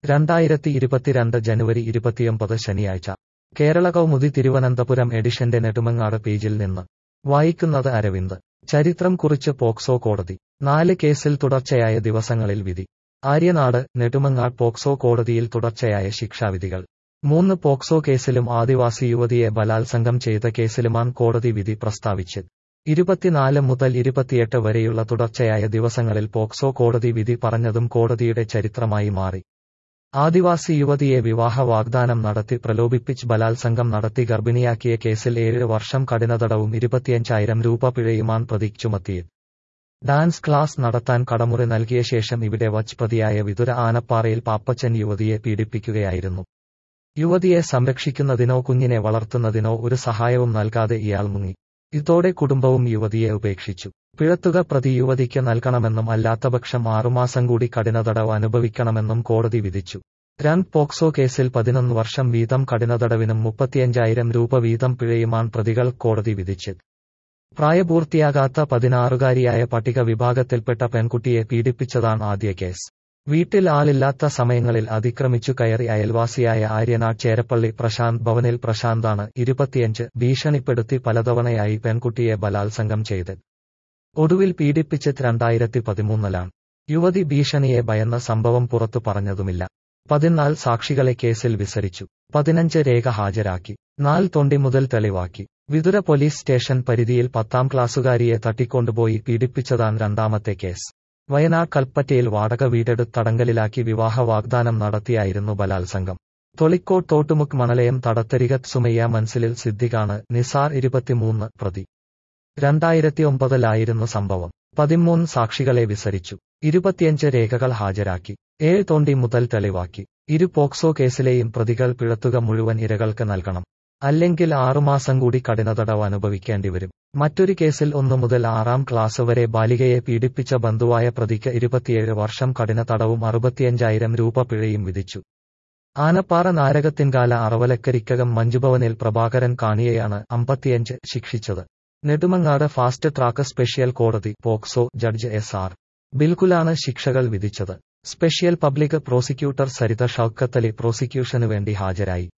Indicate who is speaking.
Speaker 1: രണ്ടായിരത്തി ഇരുപത്തിരണ്ട് ജനുവരി ഇരുപത്തിയൊമ്പത് ശനിയാഴ്ച കേരള കൗമുദി തിരുവനന്തപുരം എഡിഷന്റെ നെടുമങ്ങാട് പേജിൽ നിന്ന് വായിക്കുന്നത് അരവിന്ദ് ചരിത്രം കുറിച്ച് പോക്സോ കോടതി നാല് കേസിൽ തുടർച്ചയായ ദിവസങ്ങളിൽ വിധി ആര്യനാട് നെടുമങ്ങാട് പോക്സോ കോടതിയിൽ തുടർച്ചയായ ശിക്ഷാവിധികൾ മൂന്ന് പോക്സോ കേസിലും ആദിവാസി യുവതിയെ ബലാത്സംഗം ചെയ്ത കേസിലുമാണ് കോടതി വിധി പ്രസ്താവിച്ചത് ഇരുപത്തിനാല് മുതൽ ഇരുപത്തിയെട്ട് വരെയുള്ള തുടർച്ചയായ ദിവസങ്ങളിൽ പോക്സോ കോടതി വിധി പറഞ്ഞതും കോടതിയുടെ ചരിത്രമായി മാറി ആദിവാസി യുവതിയെ വിവാഹ വാഗ്ദാനം നടത്തി പ്രലോഭിപ്പിച്ച് ബലാത്സംഗം നടത്തി ഗർഭിണിയാക്കിയ കേസിൽ ഏഴ് വർഷം കഠിനതടവും ഇരുപത്തിയഞ്ചായിരം രൂപ പിഴയുമാണ് പ്രതിക്ക് ചുമത്തിയത് ഡാൻസ് ക്ലാസ് നടത്താൻ കടമുറി നൽകിയ ശേഷം ഇവിടെ വച്ച് പ്രതിയായ വിതുര ആനപ്പാറയിൽ പാപ്പച്ചൻ യുവതിയെ പീഡിപ്പിക്കുകയായിരുന്നു യുവതിയെ സംരക്ഷിക്കുന്നതിനോ കുഞ്ഞിനെ വളർത്തുന്നതിനോ ഒരു സഹായവും നൽകാതെ ഇയാൾ മുങ്ങി ഇതോടെ കുടുംബവും യുവതിയെ ഉപേക്ഷിച്ചു പിഴത്തുക പ്രതി യുവതിക്ക് നൽകണമെന്നും അല്ലാത്തപക്ഷം ആറുമാസം കൂടി കഠിനതടവ് അനുഭവിക്കണമെന്നും കോടതി വിധിച്ചു രണ്ട് പോക്സോ കേസിൽ പതിനൊന്ന് വർഷം വീതം കഠിനതടവിനും മുപ്പത്തിയഞ്ചായിരം രൂപ വീതം പിഴയുമാണ് പ്രതികൾ കോടതി വിധിച്ചത് പ്രായപൂർത്തിയാകാത്ത പതിനാറുകാരിയായ പട്ടിക വിഭാഗത്തിൽപ്പെട്ട പെൺകുട്ടിയെ പീഡിപ്പിച്ചതാണ് ആദ്യ കേസ് വീട്ടിൽ ആളില്ലാത്ത സമയങ്ങളിൽ അതിക്രമിച്ചു കയറി അയൽവാസിയായ ആര്യനാട് ചേരപ്പള്ളി പ്രശാന്ത് ഭവനിൽ പ്രശാന്താണ് ഇരുപത്തിയഞ്ച് ഭീഷണിപ്പെടുത്തി പലതവണയായി പെൺകുട്ടിയെ ബലാത്സംഗം ചെയ്തത് ഒടുവിൽ പീഡിപ്പിച്ചത് രണ്ടായിരത്തി പതിമൂന്നിലാണ് യുവതി ഭീഷണിയെ ഭയന്ന സംഭവം പുറത്തു പറഞ്ഞതുമില്ല പതിനാല് സാക്ഷികളെ കേസിൽ വിസരിച്ചു പതിനഞ്ച് രേഖ ഹാജരാക്കി നാല് തൊണ്ടി മുതൽ തെളിവാക്കി വിതുര പോലീസ് സ്റ്റേഷൻ പരിധിയിൽ പത്താം ക്ലാസ്സുകാരിയെ തട്ടിക്കൊണ്ടുപോയി പീഡിപ്പിച്ചതാണ് രണ്ടാമത്തെ കേസ് വയനാട് കൽപ്പറ്റയിൽ വാടക വീടെടുത്ത് തടങ്കലിലാക്കി വിവാഹ വാഗ്ദാനം നടത്തിയായിരുന്നു ബലാത്സംഗം തൊളിക്കോട് തോട്ടുമുക്ക് മണലയം തടത്തരികത്ത് സുമയ്യ മൻസിലിൽ സിദ്ദിഖാണ് നിസാർ ഇരുപത്തിമൂന്ന് പ്രതി രണ്ടായിരത്തി ഒമ്പതിലായിരുന്നു സംഭവം പതിമൂന്ന് സാക്ഷികളെ വിസരിച്ചു ഇരുപത്തിയഞ്ച് രേഖകൾ ഹാജരാക്കി ഏഴ് തോണ്ടി മുതൽ തെളിവാക്കി ഇരു പോക്സോ കേസിലെയും പ്രതികൾ പിഴത്തുക മുഴുവൻ ഇരകൾക്ക് നൽകണം അല്ലെങ്കിൽ ആറുമാസം കൂടി കഠിനതടവ് അനുഭവിക്കേണ്ടിവരും മറ്റൊരു കേസിൽ ഒന്നു മുതൽ ആറാം ക്ലാസ് വരെ ബാലികയെ പീഡിപ്പിച്ച ബന്ധുവായ പ്രതിക്ക് ഇരുപത്തിയേഴ് വർഷം കഠിന തടവും അറുപത്തിയഞ്ചായിരം രൂപ പിഴയും വിധിച്ചു ആനപ്പാറ നാരകത്തിൻകാല അറവലക്കരിക്കകം മഞ്ജുഭവനിൽ പ്രഭാകരൻ കാണിയെയാണ് അമ്പത്തിയഞ്ച് ശിക്ഷിച്ചത് നെടുമങ്ങാട് ഫാസ്റ്റ് ട്രാക്ക് സ്പെഷ്യൽ കോടതി പോക്സോ ജഡ്ജ് എസ് ആർ ബിൽകുലാണ് ശിക്ഷകൾ വിധിച്ചത് special public prosecutor Saritha Shoukathali പ്രോസിക്യൂഷനു വേണ്ടി ഹാജരായി